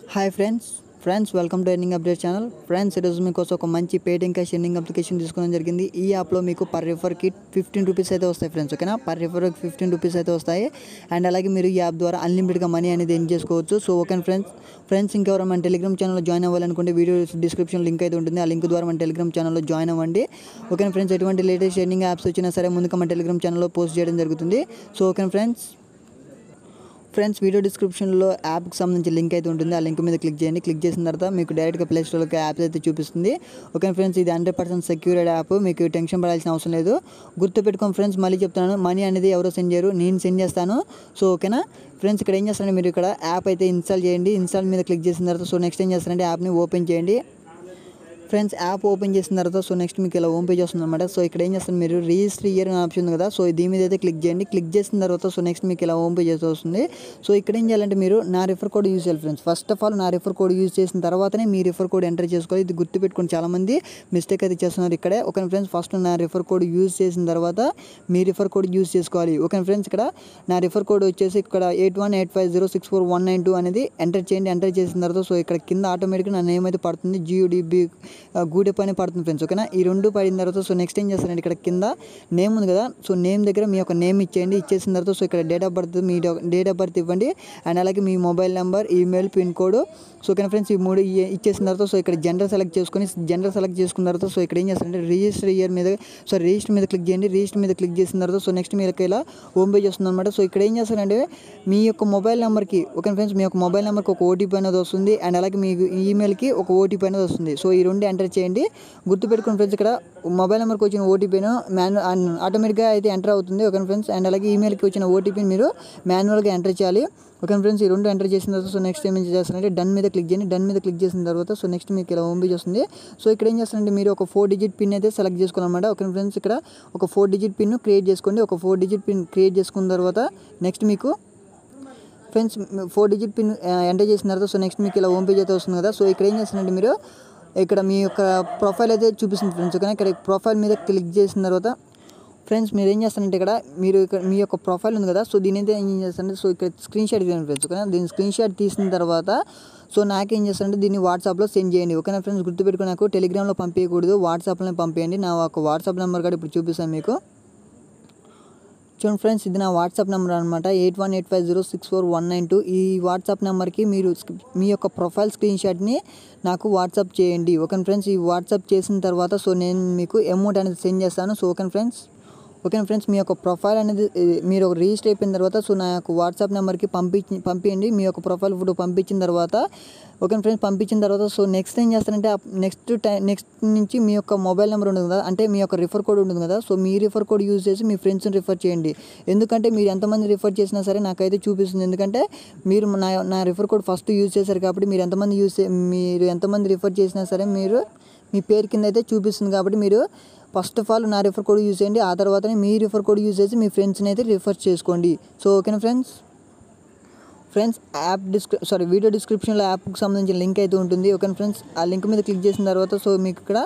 hi friends friends welcome to earning update channel friends ఈరోజు మీకోసం ఒక మంచి పేటింగ్ క్యాష్ ఎర్నింగ్ అప్లికేషన్ తీసుకోవడం జరిగింది ఈ యాప్లో మీకు పర్ రిఫర్కి ఫిఫ్టీన్ రూపీస్ అయితే వస్తాయి ఫ్రెండ్స్ ఓకేనా పర్ రిఫర్కి ఫిఫ్టీన్ రూపీస్ అయితే వస్తాయి అండ్ అలాగే మీరు ఈ యాప్ ద్వారా అన్లిమిటెడ్గా మనీ అనేది ఎర్న్ చేసుకోవచ్చు సో ఓకే ఫ్రెండ్స్ ఫ్రెండ్స్ ఇంకెవరు మన టెలిగ్రామ్ ఛానల్లో జాయిన్ అవ్వాలనుకుంటే వీడియో డిస్క్రిప్షన్ లింక్ అయితే ఉంటుంది ఆ లింక్ ద్వారా మన టెలిగ్రామ్ ఛానల్లో జాయిన్ అవ్వండి ఓకే ఫ్రెండ్స్ ఎటువంటి లేటెస్ట్ ఎర్నింగ్ యాప్స్ వచ్చినా సరే ముందుగా మన టెలిగ్రామ్ ఛానల్లో పోస్ట్ చేయడం జరుగుతుంది so okay friends friends video డిస్క్రిప్షన్లో యాప్కి సంబంధించి లింక్ అయితే ఉంటుంది ఆ లింక్ మీద క్లిక్ చేయండి క్లిక్ చేసిన తర్వాత మీకు డైరెక్ట్గా ప్లే స్టోర్లోకి యాప్స్ అయితే చూపిస్తుంది ఓకే ఫ్రెండ్స్ ఇది హండ్రెడ్ పర్సెంట్ సెక్యూర్డ్ యాప్ మీకు టెన్షన్ పడాల్సిన అవసరం లేదు గుర్తుపెట్టుకోండి ఫ్రెండ్స్ మళ్ళీ చెప్తున్నాను మనీ అనేది ఎవరో సెండ్ చేయరు నేను సెండ్ చేస్తాను సో ఓకేనా ఫ్రెండ్స్ ఇక్కడ ఏం చేస్తారంటే మీరు ఇక్కడ యాప్ అయితే ఇన్స్టాల్ చేయండి ఇన్స్టాల్ మీద క్లిక్ చేసిన తర్వాత సో నెక్స్ట్ ఏం చేస్తారంటే యాప్ని ఓపెన్ చేయండి ఫ్రెండ్స్ యాప్ ఓపెన్ చేసిన తర్వాత సో నెక్స్ట్ మీకు ఇలా హోమ్ పేజ్ వస్తుంది అనమాట సో ఇక్కడ ఏం చేస్తారు మీరు రిజిస్టర్ ఇయర్ అనే ఆప్షన్ ఉంది కదా సో దీని మీద అయితే క్లిక్ చేయండి క్లిక్ చేసిన తర్వాత సో నెక్స్ట్ మీకు ఇలా హోమ్ పేజ్ అయితే వస్తుంది సో ఇక్కడ ఏం చేయాలంటే మీరు నా రిఫర్ కోడ్ యూజ్ చేయాలి ఫ్రెండ్స్ ఫస్ట్ ఆఫ్ ఆల్ నా రిఫర్ కోడ్ యూజ్ చేసిన తర్వాతనే మీ రిఫర్ కోడ్ ఎంటర్ చేసుకోవాలి ఇది గుర్తుపెట్టుకోండి చాలామంది మిస్టేక్ అయితే చేస్తున్నారు ఇక్కడే ఓకే ఫ్రెండ్స్ ఫస్ట్ నా రిఫర్ కోడ్ యూజ్ చేసిన తర్వాత మీ రిఫర్ కోడ్ యూజ్ చేసుకోవాలి ఓకే ఫ్రెండ్స్ ఇక్కడ నా రిఫర్ కోడ్ వచ్చేసి ఇక్కడ eight one eight five zero six four one nine two అనేది ఎంటర్ చేయండి ఎంటర్ చేసిన తర్వాత సో ఇక్కడ కింద ఆటోమేటిక్గా నా నేమ్ అయితే పడుతుంది జియోడిబి గూడెప్ అని పడుతుంది ఫ్రెండ్స్ ఓకేనా ఈ రెండు పడిన తర్వాత సో నెక్స్ట్ ఏం చేస్తారంటే ఇక్కడ కింద నేమ్ ఉంది కదా సో నేమ్ దగ్గర మీ యొక్క నేమ్ ఇచ్చేయండి ఇచ్చేసిన తర్వాత సో ఇక్కడ డేట్ ఆఫ్ బర్త్ మీ డేట్ ఆఫ్ బర్త్ ఇవ్వండి అండ్ అలాగే మీ mobile number email pin code so ఓకేనా ఫ్రెండ్స్ ఈ మూడు ఇ- ఇచ్చేసిన తర్వాత సో ఇక్కడ జెండర్ సెలెక్ట్ చేసుకొని జెండర్ సెలెక్ట్ చేసుకున్న తర్వాత సో ఇక్కడ ఏం చేస్తారంటే రిజిస్టర్ ఇయర్ మీద సో రిజిస్టర్ మీద క్లిక్ చేయండి రిజిస్టర్ మీద క్లిక్ చేసిన తర్వాత సో నెక్స్ట్ మీరు ఇలా హోమ్ పేజ్ వస్తుంది అనమాట సో ఇక్కడ ఏం చేస్తారంటే మీ యొక్క మొబైల్ నెంబర్కి ఓకే ఫ్రెండ్స్ మీ యొక్క మొబైల్ నెంబర్కి ఒక ఓటీపీ అనేది వస్తుంది అండ్ అలాగే మీ ఈమెయిల్కి ఒక ఓటీపీ అనేది వస్తుంది సో ఈ రెండు ఎంటర్ చేయండి గుర్తుపెట్టుకుని ఫ్రెండ్స్ ఇక్కడ మొబైల్ నెంబర్కి వచ్చిన ఓటీపీను మాన్యు ఆటోమేటిక్గా అయితే ఎంటర్ అవుతుంది ఓకే ఫ్రెండ్స్ అండ్ అలాగే ఈమెయిల్కి వచ్చిన ఓటీపీని మీరు మాన్యువల్గా ఎంటర్ చేయాలి ఓకే ఫ్రెండ్స్ ఈ రెండు ఎంటర్ చేసిన తర్వాత సో నెక్స్ట్ ఏం చేస్తారంటే డన్ మీద క్లిక్ చేయండి డన్ మీద క్లిక్ చేసిన తర్వాత సో నెక్స్ట్ మీకు ఇలా హోమ్ పేజ్ వస్తుంది సో ఇక్కడ ఏం చేస్తారంటే మీరు ఒక ఫోర్ డిజిట్ పిన్ అయితే సెలెక్ట్ చేసుకోవాలన్నమాట ఓకే ఫ్రెండ్స్ ఇక్కడ ఒక ఫోర్ డిజిట్ పిన్ క్రియేట్ చేసుకోండి ఒక ఫోర్ డిజిట్ పిన్ క్రియేట్ చేసుకున్న తర్వాత నెక్స్ట్ మీకు friends four digit pin enter చేసిన తర్వాత సో నెక్స్ట్ మీకు ఇలా హోమ్ పేజ్ అయితే వస్తుంది కదా సో ఇక్కడ ఏం చేస్తారంటే మీరు ఇక్కడ మీ యొక్క ప్రొఫైల్ అయితే చూపిస్తుంది ఫ్రెండ్స్ ఓకేనా ఇక్కడ ప్రొఫైల్ మీద క్లిక్ చేసిన తర్వాత ఫ్రెండ్స్ మీరు ఏం చేస్తారంటే ఇక్కడ మీరు ఇక్కడ మీ యొక్క ప్రొఫైల్ ఉంది కదా సో దీని అయితే ఏం చేస్తారంటే సో ఇక్కడ స్క్రీన్ షాట్ తీయండి ఫ్రెండ్స్ ఓకేనా దీని స్క్రీన్ షాట్ తీసిన తర్వాత సో నాకేం చేస్తారంటే దీన్ని వాట్సాప్లో సెండ్ చేయండి ఓకేనా ఫ్రెండ్స్ గుర్తుపెట్టుకుని నాకు టెలిగ్రామ్లో పంపించకూడదు వాట్సాప్లో పంపించండి నా ఒక వాట్సాప్ నెంబర్ కూడా ఇప్పుడు చూపిస్తాను మీకు చూడండి ఫ్రెండ్స్ ఇది నా వాట్సాప్ నెంబర్ అనమాట eight one eight five zero six four one nine two ఈ వాట్సాప్ నెంబర్కి మీరు స్క్- మీ యొక్క ప్రొఫైల్ స్క్రీన్ షాట్ని నాకు వాట్సాప్ చేయండి ఓకే ఫ్రెండ్స్ ఈ వాట్సాప్ చేసిన తర్వాత సో నేను మీకు అమౌంట్ అనేది సెండ్ చేస్తాను so okay friends okay friends మీ యొక్క ప్రొఫైల్ అనేది ఏ, మీరు ఒక రిజిస్టర్ అయిపోయిన తర్వాత సో నా యొక్క వాట్సాప్ నెంబర్కి పంపించి పంపించండి మీ యొక్క ప్రొఫైల్ ఫోటో పంపించిన తర్వాత ఓకే ఫ్రెండ్స్ పంపించిన తర్వాత సో నెక్స్ట్ ఏం చేస్తారంటే నెక్స్ట్ టైం నెక్స్ట్ నుంచి మీ యొక్క మొబైల్ నెంబర్ ఉంటుంది కదా అంటే మీ యొక్క రిఫర్ కోడ్ ఉంటుంది కదా సో మీ రిఫర్ కోడ్ యూజ్ చేసి మీ ఫ్రెండ్స్ని రిఫర్ చేయండి ఎందుకంటే మీరు ఎంతమంది రిఫర్ చేసినా సరే నాకైతే చూపిస్తుంది ఎందుకంటే మీరు నా నా రిఫర్ కోడ్ ఫస్ట్ యూజ్ చేశారు కాబట్టి మీరు ఎంతమంది యూజ్ చే మీరు ఎంతమంది రిఫర్ చేసినా సరే మీరు మీ పేరు కింద అయితే చూపిస్తుంది కాబట్టి మీరు ఫస్ట్ ఆఫ్ ఆల్ నా రిఫర్ కోడ్ యూజ్ చేయండి ఆ తర్వాతనే మీ రిఫర్ కోడ్ యూజ్ చేసి మీ ఫ్రెండ్స్ని అయితే రిఫర్ చేసుకోండి సో ఓకేనా ఫ్రెండ్స్ ఫ్రెండ్స్ యాప్ డిస్క్రి సారీ వీడియో డిస్క్రిప్షన్లో యాప్కి సంబంధించిన లింక్ అయితే ఉంటుంది ఓకే ఫ్రెండ్స్ ఆ లింక్ మీద క్లిక్ చేసిన తర్వాత సో మీకు ఇక్కడ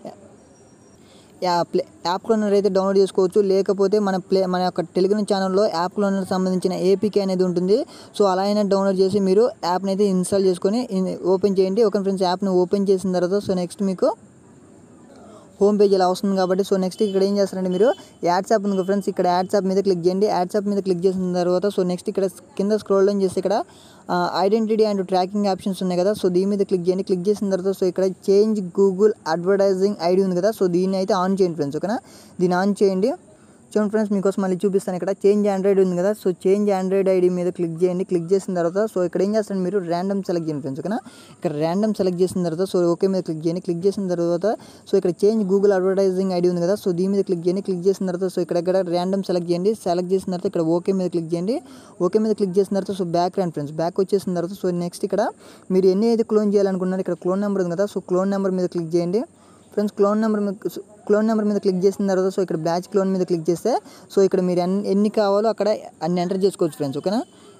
యాప్ యాప్ క్లోనర్ అయితే డౌన్లోడ్ చేసుకోవచ్చు లేకపోతే మన ప్లే మన యొక్క టెలిగ్రామ్ ఛానల్లో యాప్ క్లోనర్ సంబంధించిన ఏపీకే అనేది ఉంటుంది సో అలా అయినా డౌన్లోడ్ చేసి మీరు యాప్ని అయితే ఇన్స్టాల్ చేసుకొని ఇన్- ఓపెన్ చేయండి ఓకే ఫ్రెండ్స్ యాప్ని ఓపెన్ చేసిన తర్వాత సో నెక్స్ట్ మీకు హోమ్ పేజ్ ఇలా వస్తుంది కాబట్టి సో నెక్స్ట్ ఇక్కడ ఏం చేస్తారంటే మీరు యాడ్స్ యాప్ ఉంది కదా ఫ్రెండ్స్ ఇక్కడ యాడ్స్ యాప్ మీద క్లిక్ చేయండి యాడ్స్ యాప్ మీద క్లిక్ చేసిన తర్వాత సో నెక్స్ట్ ఇక్కడ కింద స్క్రోల్ డౌన్ చేసి ఇక్కడ ఐడెంటిటీ అండ్ ట్రాకింగ్ ఆప్షన్స్ ఉన్నాయి కదా సో దీని మీద క్లిక్ చేయండి క్లిక్ చేసిన తర్వాత సో ఇక్కడ చేంజ్ గూగుల్ అడ్వర్టైజింగ్ ఐడి ఉంది కదా సో దీన్ని అయితే ఆన్ చేయండి ఫ్రెండ్స్ ఓకేనా దీన్ని ఆన్ చేయండి చూడండి ఫ్రెండ్స్ మీకోసం మళ్ళీ చూపిస్తాను ఇక్కడ చేంజ్ ఆండ్రాయిడ్ ఉంది కదా సో చేంజ్ ఆండ్రాయిడ్ ఐడి మీద క్లిక్ చేయండి క్లిక్ చేసిన తర్వాత సో ఇక్కడ ఏం చేస్తారు మీరు ర్యాండమ్ సెలెక్ట్ చేయండి ఫ్రెండ్స్ ఓకేనా ఇక్కడ ర్యాండమ్ సెలెక్ట్ చేసిన తర్వాత సో ఓకే మీద క్లిక్ చేయండి క్లిక్ చేసిన తర్వాత సో ఇక్కడ చేంజ్ గూగుల్ అడ్వర్టైజింగ్ ఐడి ఉంది కదా సో దీని మీద క్లిక్ చేయండి క్లిక్ చేసిన తర్వాత సో ఇక్కడ ఇక్కడ ర్యాండమ్ సెలెక్ట్ చేయండి సెలెక్ట్ చేసిన తర్వాత ఇక్కడ ఓకే మీద క్లిక్ చేయండి ఓకే మీద క్లిక్ చేసిన తర్వాత సో బ్యాక్ రండి ఫ్రెండ్స్ బ్యాక్ వచ్చేసిన తర్వాత సో నెక్స్ట్ ఇక్కడ మీరు ఎన్ని అయితే క్లోన్ చేయాలనుకున్నారు ఇక్కడ క్లోన్ నెంబర్ ఉంది కదా సో క్లోన్ నెంబర్ మీద క్లిక్ చేయండి ఫ్రెండ్స్ క్లోన్ నెంబర్ మీద క్లోన్ నెంబర్ మీద క్లిక్ చేసిన తర్వాత సో ఇక్కడ బ్యాచ్ క్లోన్ మీద క్లిక్ చేస్తే సో ఇక్కడ మీరు ఎన్ని ఎన్ని కావాలో అక్కడ అన్ని ఎంటర్ చేసుకోవచ్చు ఫ్రెండ్స్ ఓకేనా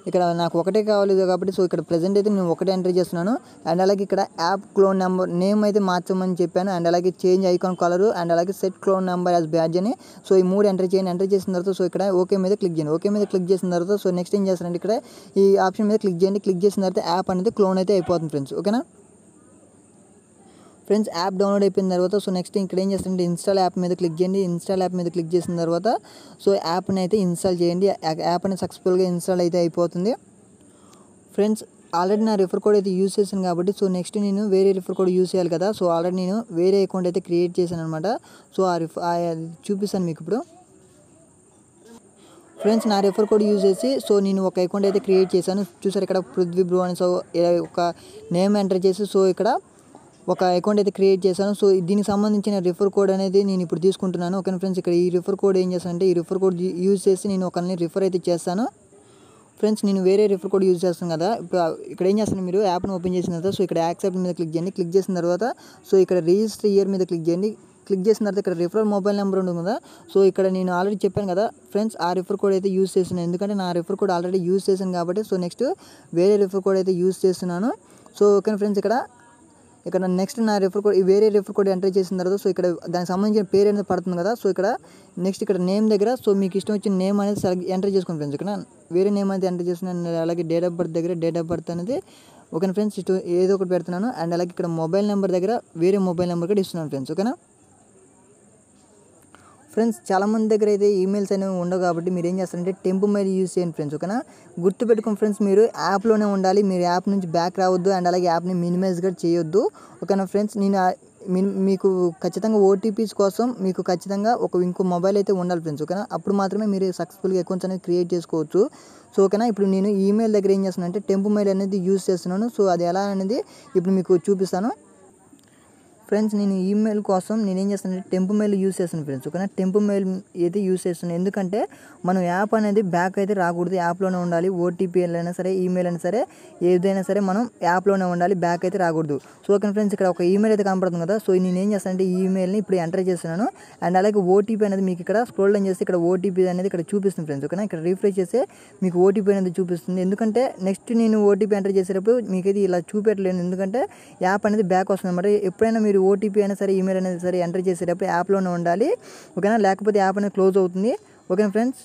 ఇక్కడ నాకు ఒకటే కావాలి కాబట్టి సో ఇక్కడ ప్రజెంట్ అయితే నేను ఒకటే ఎంటర్ చేస్తున్నాను అండ్ అలాగే ఇక్కడ యాప్ క్లోన్ నెంబర్ నేమ్ అయితే మార్చమని చెప్పాను అండ్ అలాగే చేంజ్ ఐకాన్ కలర్ అండ్ అలాగే set clone number as badge అని సో ఈ మూడు ఎంటర్ చేయండి ఎంటర్ చేసిన తర్వాత సో ఇక్కడ ఓకే మీద క్లిక్ చేయండి ఓకే మీద క్లిక్ చేసిన తర్వాత సో నెక్స్ట్ ఏం చేస్తారంటే ఇక్కడ ఈ ఆప్షన్ మీద క్లిక్ చేయండి క్లిక్ చేసిన తర్వాత యాప్ అనేది క్లోన్ అయితే అయిపోతుంది ఫ్రెండ్స్ ఓకేనా ఫ్రెండ్స్ యాప్ డౌన్లోడ్ అయిపోయిన తర్వాత సో నెక్స్ట్ ఇక్కడ ఏం చేస్తారంటే ఇన్స్టాల్ యాప్ మీద క్లిక్ చేయండి ఇన్స్టాల్ యాప్ మీద క్లిక్ చేసిన తర్వాత సో యాప్ని అయితే ఇన్స్టాల్ చేయండి యాప్ అనేది సక్సెస్ఫుల్గా ఇన్స్టాల్ అయితే అయిపోతుంది ఫ్రెండ్స్ ఆల్రెడీ నా రిఫర్ కోడ్ అయితే యూస్ చేశాను కాబట్టి సో నెక్స్ట్ నేను వేరే రిఫర్ కోడ్ యూస్ చేయాలి కదా సో ఆల్రెడీ నేను వేరే అకౌంట్ అయితే క్రియేట్ చేశాను అనమాట సో ఆ రిఫ్ అది చూపిస్తాను మీకు ఇప్పుడు ఫ్రెండ్స్ నా రెఫర్ కోడ్ యూజ్ చేసి సో నేను ఒక అకౌంట్ అయితే క్రియేట్ చేశాను చూసారు ఇక్కడ పృథ్వీ బ్రో అని సో ఇలా ఒక నేమ్ ఎంటర్ చేసి సో ఇక్కడ ఒక అకౌంట్ అయితే క్రియేట్ చేశాను సో దీనికి సంబంధించిన రిఫర్ కోడ్ అనేది నేను ఇప్పుడు తీసుకుంటున్నాను ఓకే ఫ్రెండ్స్ ఇక్కడ ఈ రిఫర్ కోడ్ ఏం చేస్తానంటే ఈ రిఫర్ కోడ్ యూజ్ చేసి నేను ఒకరిని రిఫర్ అయితే చేస్తాను ఫ్రెండ్స్ నేను వేరే రిఫర్ కోడ్ యూజ్ చేస్తాను కదా ఇప్పుడు ఇక్కడ ఏం చేస్తాను మీరు యాప్ని ఓపెన్ చేసిన తర్వాత సో ఇక్కడ యాక్సెప్ట్ మీద క్లిక్ చేయండి క్లిక్ చేసిన తర్వాత సో ఇక్కడ రిజిస్టర్ ఇయర్ మీద క్లిక్ చేయండి క్లిక్ చేసిన తర్వాత ఇక్కడ రిఫరల్ మొబైల్ నెంబర్ ఉంటుంది కదా సో ఇక్కడ నేను ఆల్రెడీ చెప్పాను కదా ఫ్రెండ్స్ ఆ రిఫర్ కోడ్ అయితే యూస్ చేస్తున్నాను ఎందుకంటే నా రిఫర్ కోడ్ ఆల్రెడీ యూస్ చేశాను కాబట్టి సో నెక్స్ట్ వేరే రిఫర్ కోడ్ అయితే యూస్ చేస్తున్నాను సో ఓకే ఫ్రెండ్స్ ఇక్కడ ఇక్కడ నెక్స్ట్ నా రిఫర్ కోడ్ వేరే రిఫర్ కోడ్ ఎంటర్ చేసిన తర్వాత సో ఇక్కడ దానికి సంబంధించిన పేరు అనేది పడుతుంది కదా సో ఇక్కడ నెక్స్ట్ ఇక్కడ నేమ్ దగ్గర సో మీకు ఇష్టం వచ్చిన నేమ్ అనేది సెలెక్ట్ ఎంటర్ చేసుకోండి ఫ్రెండ్స్ ఇక్కడ వేరే నేమ్ అయితే ఎంటర్ చేస్తున్నాను అలాగే డేట్ ఆఫ్ బర్త్ దగ్గర డేట్ ఆఫ్ బర్త్ అనేది ఓకేనా ఫ్రెండ్స్ ఇటు ఏదో ఒకటి పెడుతున్నాను అండ్ అలాగే ఇక్కడ మొబైల్ నెంబర్ దగ్గర వేరే మొబైల్ నెంబర్ కూడా ఇస్తున్నాను ఫ్రెండ్స్ ఓకేనా ఫ్రెండ్స్ చాలామంది దగ్గర అయితే ఈమెయిల్స్ అనేవి ఉండవు కాబట్టి మీరు ఏం చేస్తారంటే టెంపు మెయిల్ యూస్ చేయండి ఫ్రెండ్స్ ఓకేనా గుర్తుపెట్టుకోండి ఫ్రెండ్స్ మీరు యాప్లోనే ఉండాలి మీరు యాప్ నుంచి బ్యాక్ రావద్దు అండ్ అలాగే యాప్ని మినిమైజ్ కూడా చేయొద్దు ఓకేనా ఫ్రెండ్స్ నేను ఆ- మీ- మీకు ఖచ్చితంగా ఓటీపీస్ కోసం మీకు ఖచ్చితంగా ఒక ఇంకో మొబైల్ అయితే ఉండాలి ఫ్రెండ్స్ ఓకేనా అప్పుడు మాత్రమే మీరు సక్సెస్ఫుల్గా అకౌంట్స్ అనేది క్రియేట్ చేసుకోవచ్చు సో ఓకేనా ఇప్పుడు నేను ఈమెయిల్ దగ్గర ఏం చేస్తున్నాను అంటే టెంపు మెయిల్ అనేది యూస్ చేస్తున్నాను సో అది ఎలా అనేది ఇప్పుడు మీకు చూపిస్తాను ఫ్రెండ్స్ నేను ఈమెయిల్ కోసం నేను ఏం చేస్తానంటే టెంపు మెయిల్ యూస్ చేస్తాను ఫ్రెండ్స్ ఓకేనా టెంపు మెయిల్ అయితే యూస్ చేస్తున్నాను ఎందుకంటే మనం యాప్ అనేది బ్యాక్ అయితే రాకూడదు యాప్లోనే ఉండాలి ఓటీపీ అయినా సరే ఈమెయిల్ అయినా సరే ఏదైనా సరే మనం యాప్లోనే ఉండాలి బ్యాక్ అయితే రాకూడదు సో ఓకే ఫ్రెండ్స్ ఇక్కడ ఒక ఈమెయిల్ అయితే కనపడుతుంది కదా సో నేను ఏం చేస్తానంటే ఈ ఈమెయిల్ని ఇప్పుడు ఎంటర్ చేస్తున్నాను అండ్ అలాగే ఓటీపీ అనేది మీకు ఇక్కడ స్క్రోల్ డౌన్ చేస్తే ఇక్కడ ఓటీపీ అనేది ఇక్కడ చూపిస్తుంది ఫ్రెండ్స్ ఓకేనా ఇక్కడ రిఫ్రెష్ చేస్తే మీకు ఓటీపీ అనేది చూపిస్తుంది ఎందుకంటే నెక్స్ట్ నేను ఓటీపీ ఎంటర్ చేసేటప్పుడు మీకు ఇది ఇలా చూపెట్టలేను ఎందుకంటే యాప్ అనేది బ్యాక్ వస్తుంది అనమాట ఎప్పుడైనా మీరు ఓటీపీ అయినా సరే ఈమెయిల్ అనేది సరే ఎంటర్ చేసేటప్పుడు యాప్లోనే ఉండాలి ఓకేనా లేకపోతే యాప్ అనేది క్లోజ్ అవుతుంది ఓకేనా ఫ్రెండ్స్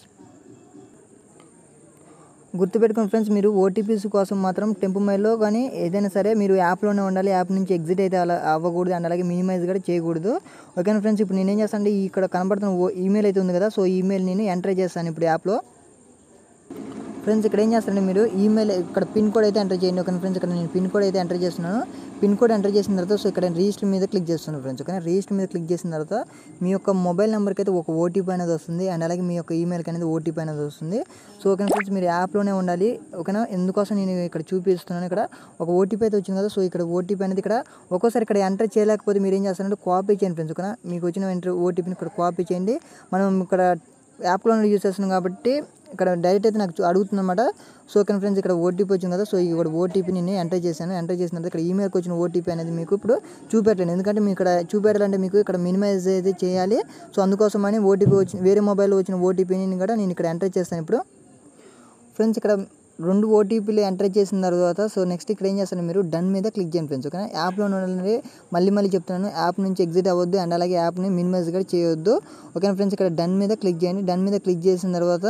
గుర్తుపెట్టుకోండి ఫ్రెండ్స్ మీరు ఓటీపీస్ కోసం మాత్రం టెంపు మెయిల్లో కానీ ఏదైనా సరే మీరు యాప్లోనే ఉండాలి యాప్ నుంచి ఎగ్జిట్ అయితే అలా అవ్వకూడదు అండ్ అలాగే మినిమైజ్ కూడా చేయకూడదు ఓకేనా ఫ్రెండ్స్ ఇప్పుడు నేనేం చేస్తాను అంటే ఇక్కడ కనబడుతున్న ఓ ఈమెయిల్ అయితే ఉంది కదా సో ఈమెయిల్ నేను ఎంటర్ చేస్తాను ఇప్పుడు యాప్లో ఫ్రెండ్స్ ఇక్కడ ఏం చేస్తారంటే మీరు ఈమెయిల్ ఇక్కడ పిన్ కోడ్ అయితే ఎంటర్ చేయండి ఓకే ఫ్రెండ్స్ ఇక్కడ నేను పిన్ కోడ్ అయితే ఎంటర్ చేస్తున్నాను పిన్ కోడ్ ఎంటర్ చేసిన తర్వాత సో ఇక్కడ రిజిస్టర్ మీద క్లిక్ చేస్తున్నాను ఫ్రెండ్స్ ఓకే రిజిస్టర్ మీద క్లిక్ చేసిన తర్వాత మీ యొక్క మొబైల్ నెంబర్కి అయితే ఒక ఓటీపీ అనేది వస్తుంది అండ్ అలాగే మీ యొక్క ఈమెయిల్కి అనేది ఓటీపీ అనేది వస్తుంది సో ఓకే ఫ్రెండ్స్ మీరు యాప్లోనే ఉండాలి ఓకేనా ఎందుకోసం నేను ఇక్కడ చూపిస్తున్నాను ఇక్కడ ఒక ఓటీపీ అయితే వచ్చింది కదా సో ఇక్కడ ఓటీపీ అనేది ఇక్కడ ఒక్కోసారి ఇక్కడ ఎంటర్ చేయలేకపోతే మీరు ఏం చేస్తారంటే కాపీ చేయండి ఫ్రెండ్స్ ఓకేనా మీకు వచ్చిన ఎంటర్ ఓటీపీని ఇక్కడ కాపీ చేయండి మనం ఇక్కడ యాప్లో యూజ్ చేస్తున్నాం కాబట్టి ఇక్కడ డైరెక్ట్ అయితే నాకు చూ- అడుగుతుంది అనమాట సో ఓకే ఫ్రెండ్స్ ఇక్కడ ఓటీపీ వచ్చింది కదా సో ఇక్కడ ఓటీపీ నేను ఎంటర్ చేశాను ఎంటర్ చేసిన తర్వాత ఇక్కడ ఈమెయిల్కి వచ్చిన ఓటీపీ అనేది మీకు ఇప్పుడు చూపెట్టలేను ఎందుకంటే మీకు ఇక్కడ చూపెట్టాలంటే మీకు ఇక్కడ మినిమైజ్ అయితే చేయాలి సో అందుకోసమని ఓటీపీ వచ్చిన వేరే మొబైల్లో వచ్చిన ఓటీపీని కూడా నేను ఇక్కడ ఎంటర్ చేస్తాను ఇప్పుడు ఫ్రెండ్స్ ఇక్కడ రెండు ఓటీపీలు ఎంటర్ చేసిన తర్వాత సో నెక్స్ట్ ఇక్కడ ఏం చేస్తారు మీరు డన్ మీద క్లిక్ చేయండి ఫ్రెండ్స్ ఓకేనా యాప్లో ఉండాలంటే మళ్ళీ మళ్ళీ చెప్తున్నాను యాప్ నుంచి ఎగ్జిట్ అవ్వద్దు అండ్ అలాగే యాప్ని మినిమైజ్ కూడా చేయొద్దు ఓకేనా ఫ్రెండ్స్ ఇక్కడ డన్ మీద క్లిక్ చేయండి డన్ మీద క్లిక్ చేసిన తర్వాత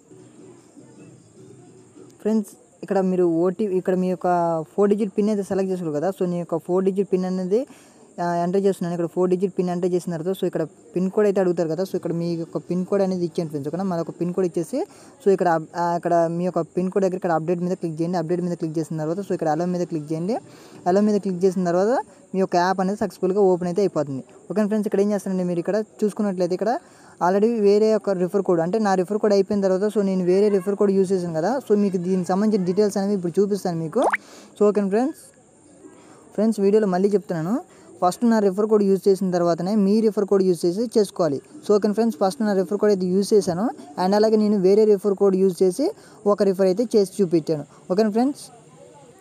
ఫ్రెండ్స్ ఇక్కడ మీరు ఓటీ ఇక్కడ మీ యొక్క ఫోర్ డిజిట్ పిన్ అయితే సెలెక్ట్ చేసుకోరు కదా సో నీ యొక్క ఫోర్ డిజిట్ పిన్ అనేది ఎంటర్ చేస్తున్నాను ఇక్కడ ఫోర్ డిజిట్ పిన్ ఎంటర్ చేసిన తర్వాత సో ఇక్కడ పిన్ కోడ్ అయితే అడుగుతారు కదా సో ఇక్కడ మీ యొక్క పిన్ కోడ్ అనేది ఇచ్చేయండి ఫ్రెండ్స్ ఓకేనా మన ఒక పిన్ కోడ్ ఇచ్చేసి సో ఇక్కడ అప్- ఆ, ఇక్కడ మీ యొక్క పిన్ కోడ్ దగ్గర ఇక్కడ అప్డేట్ మీద క్లిక్ చేయండి అప్డేట్ మీద క్లిక్ చేసిన తర్వాత సో ఇక్కడ అలో మీద క్లిక్ చేయండి అలో మీద క్లిక్ చేసిన తర్వాత మీ యొక్క యాప్ అనేది సక్సెస్ఫుల్గా ఓపెన్ అయితే అయిపోతుంది ఓకే ఫ్రెండ్స్ ఇక్కడ ఏం చేస్తారండి మీరు ఇక్కడ చూసుకున్నట్లయితే ఇక్కడ ఆల్రెడీ వేరే ఒక రిఫర్ కోడ్ అంటే నా రిఫర్ కోడ్ అయిపోయిన తర్వాత సో నేను వేరే రిఫర్ కోడ్ యూస్ చేశాను కదా సో మీకు దీనికి సంబంధించిన డీటెయిల్స్ అనేవి ఇప్పుడు చూపిస్తాను మీకు సో ఓకే ఫ్రెండ్స్ ఫ్రెండ్స్ వీడియోలో మళ్ళీ చెప్తున్నాను ఫస్ట్ నా రిఫర్ కోడ్ యూజ్ చేసిన తర్వాతనే మీ రిఫర్ కోడ్ యూజ్ చేసి చేసుకోవాలి సో ఓకే ఫ్రెండ్స్ ఫస్ట్ నా రిఫర్ కోడ్ అయితే యూజ్ చేశాను అండ్ అలాగే నేను వేరే రిఫర్ కోడ్ యూజ్ చేసి ఒక రిఫర్ అయితే చేసి చూపించాను ఓకే ఫ్రెండ్స్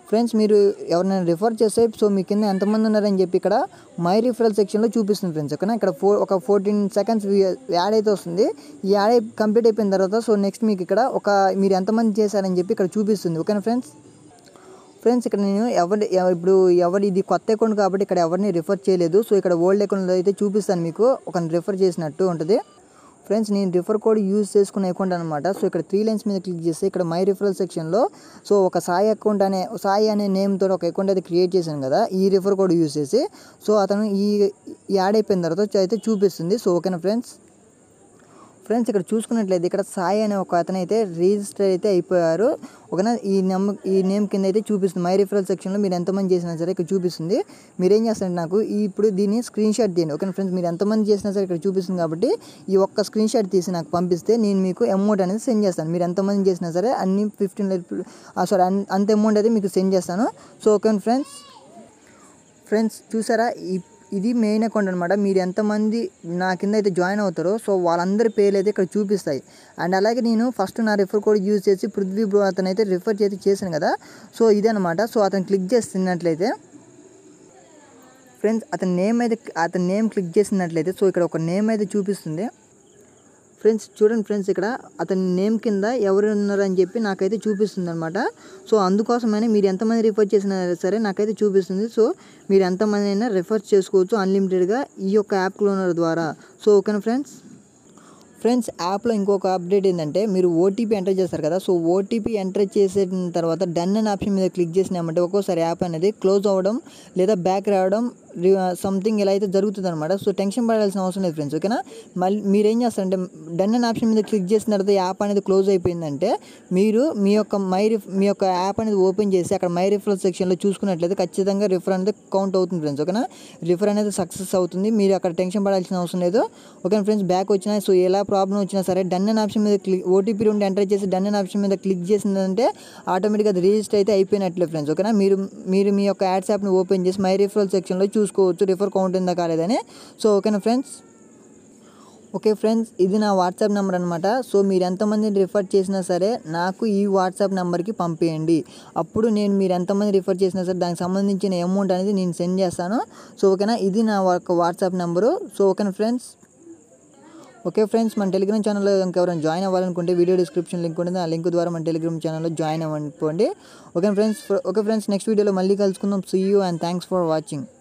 ఫ్రెండ్స్ మీరు ఎవరినైనా రిఫర్ చేస్తే సో మీ కింద ఎంతమంది ఉన్నారని చెప్పి ఇక్కడ మై రిఫరల్ సెక్షన్లో చూపిస్తుంది ఫ్రెండ్స్ ఓకేనా ఇక్కడ ఫో ఒక ఫోర్టీన్ సెకండ్స్ యాడ్ అయితే వస్తుంది ఈ యాడ్ అయి కంప్లీట్ అయిపోయిన తర్వాత సో నెక్స్ట్ మీకు ఇక్కడ ఒక మీరు ఎంతమంది చేశారని చెప్పి ఇక్కడ చూపిస్తుంది ఓకేనా ఫ్రెండ్స్ ఫ్రెండ్స్ ఇక్కడ నేను ఎవరి ఎవ- ఇప్పుడు ఎవరి ఇది కొత్త అకౌంట్ కాబట్టి ఇక్కడ ఎవరిని రిఫర్ చేయలేదు సో ఇక్కడ ఓల్డ్ అకౌంట్లో అయితే చూపిస్తాను మీకు ఒక రిఫర్ చేసినట్టు ఉంటుంది ఫ్రెండ్స్ నేను రిఫర్ కోడ్ యూజ్ చేసుకునే అకౌంట్ అనమాట సో ఇక్కడ త్రీ లైన్స్ మీద క్లిక్ చేస్తే ఇక్కడ మై రిఫరల్ సెక్షన్లో సో ఒక సాయి అకౌంట్ అనే సాయి అనే నేమ్తో ఒక అకౌంట్ అయితే క్రియేట్ చేశాను కదా ఈ రిఫర్ కోడ్ యూజ్ చేసి సో అతను ఈ యాడ్ అయిపోయిన తర్వాత అయితే చూపిస్తుంది సో ఓకేనా ఫ్రెండ్స్ ఫ్రెండ్స్ ఇక్కడ చూసుకున్నట్లయితే ఇక్కడ సాయి అనే ఒక అతను అయితే రిజిస్టర్ అయితే అయిపోయారు ఓకేనా ఈ నెమ్ ఈ నేమ్ కింద అయితే చూపిస్తుంది మై రిఫరల్ సెక్షన్లో మీరు ఎంతమంది చేసినా సరే ఇక్కడ చూపిస్తుంది మీరు ఏం చేస్తారంటే నాకు ఈ ఇప్పుడు దీన్ని స్క్రీన్ షాట్ తీయండి ఓకేనా ఫ్రెండ్స్ మీరు ఎంతమంది చేసినా సరే ఇక్కడ చూపిస్తుంది కాబట్టి ఈ ఒక్క స్క్రీన్ షాట్ తీసి నాకు పంపిస్తే నేను మీకు అమౌంట్ అనేది సెండ్ చేస్తాను మీరు ఎంతమంది చేసినా సరే అన్ని ఫిఫ్టీన్ సారీ అంత అమౌంట్ అయితే మీకు సెండ్ చేస్తాను సో ఓకే ఫ్రెండ్స్ ఫ్రెండ్స్ చూసారా ఈ ఇది మెయిన్ అకౌంట్ అనమాట మీరు ఎంతమంది నా కింద అయితే జాయిన్ అవుతారో సో వాళ్ళందరి పేర్లు అయితే ఇక్కడ చూపిస్తాయి అండ్ అలాగే నేను ఫస్ట్ నా రిఫర్ కోడ్ యూజ్ చేసి పృథ్వీ బ్రో అతను అయితే రిఫర్ చేసి చేశాను కదా సో ఇదనమాట సో అతను క్లిక్ చేస్తున్నట్లయితే ఫ్రెండ్స్ అతని నేమ్ అయితే అతని నేమ్ క్లిక్ చేసినట్లయితే సో ఇక్కడ ఒక నేమ్ అయితే చూపిస్తుంది ఫ్రెండ్స్ చూడండి ఫ్రెండ్స్ ఇక్కడ అతని నేమ్ కింద ఎవరు ఉన్నారని చెప్పి నాకైతే చూపిస్తుంది అనమాట సో అందుకోసమని మీరు ఎంతమంది రిఫర్ చేసినా సరే నాకైతే చూపిస్తుంది సో మీరు ఎంతమంది అయినా రిఫర్ చేసుకోవచ్చు అన్లిమిటెడ్గా ఈ యొక్క యాప్ క్లోనర్ ద్వారా సో ఓకేనా ఫ్రెండ్స్ ఫ్రెండ్స్ యాప్లో ఇంకొక అప్డేట్ ఏంటంటే మీరు ఓటీపీ ఎంటర్ చేస్తారు కదా సో ఓటీపీ ఎంటర్ చేసిన తర్వాత డన్ అనే ఆప్షన్ మీద క్లిక్ చేసినామంటే ఒక్కోసారి యాప్ అనేది క్లోజ్ అవ్వడం లేదా బ్యాక్ రావడం సంథింగ్ ఇలా అయితే జరుగుతుంది అనమాట సో టెన్షన్ పడాల్సిన అవసరం లేదు ఫ్రెండ్స్ ఓకేనా మళ్ళీ మీరు ఏం చేస్తారంటే డన్ అనే ఆప్షన్ మీద క్లిక్ చేసిన తర్వాత యాప్ అనేది క్లోజ్ అయిపోయిందంటే మీరు మీ యొక్క మై రిఫ్ మీ యొక్క యాప్ అనేది ఓపెన్ చేసి అక్కడ మై రిఫరల్ సెక్షన్లో చూసుకున్నట్లయితే ఖచ్చితంగా రిఫర్ అనేది కౌంట్ అవుతుంది ఫ్రెండ్స్ ఓకేనా రిఫర్ అనేది సక్సెస్ అవుతుంది మీరు అక్కడ టెన్షన్ పడాల్సిన అవసరం లేదు ఓకే ఫ్రెండ్స్ బ్యాక్ వచ్చినా సో ఎలా ప్రాబ్లం వచ్చినా సరే డన్ అనే ఆప్షన్ మీద క్లిక్ ఓటీపీ రెండు ఎంటర్ చేసి డన్ అనే ఆప్షన్ మీద క్లిక్ చేసిందంటే ఆటోమేటిక్గా అది రిజిస్టర్ అయితే అయిపోయినట్లే ఫ్రెండ్స్ ఓకేనా మీరు మీరు మీ యొక్క యాడ్స్ యాప్ని ఓపెన్ చేసి మై రిఫరల్ సెక్షన్లో చూసుకోవచ్చు రిఫర్ కౌంట్ ఉందా కాలేదని సో ఓకేనా ఫ్రెండ్స్ ఓకే ఫ్రెండ్స్ ఇది నా వాట్సాప్ నెంబర్ అనమాట సో మీరు ఎంతమంది రిఫర్ చేసినా సరే నాకు ఈ వాట్సాప్ నెంబర్కి పంపేయండి అప్పుడు నేను మీరు ఎంతమంది రిఫర్ చేసినా సరే దానికి సంబంధించిన అమౌంట్ అనేది నేను సెండ్ చేస్తాను సో ఓకేనా ఇది నా ఒక వాట్సాప్ నెంబరు సో ఓకేనా ఫ్రెండ్స్ ఓకే ఫ్రెండ్స్ మన టెలిగ్రామ్ ఛానల్లో ఇంకెవరైనా జాయిన్ అవ్వాలనుకుంటే వీడియో డిస్క్రిప్షన్ లింక్ ఉంటుంది ఆ లింక్ ద్వారా మన టెలిగ్రామ్ ఛానల్లో జాయిన్ అవ్వండి okay friends okay friends next వీడియోలో మళ్ళీ కలుసుకుందాం see you and thanks for watching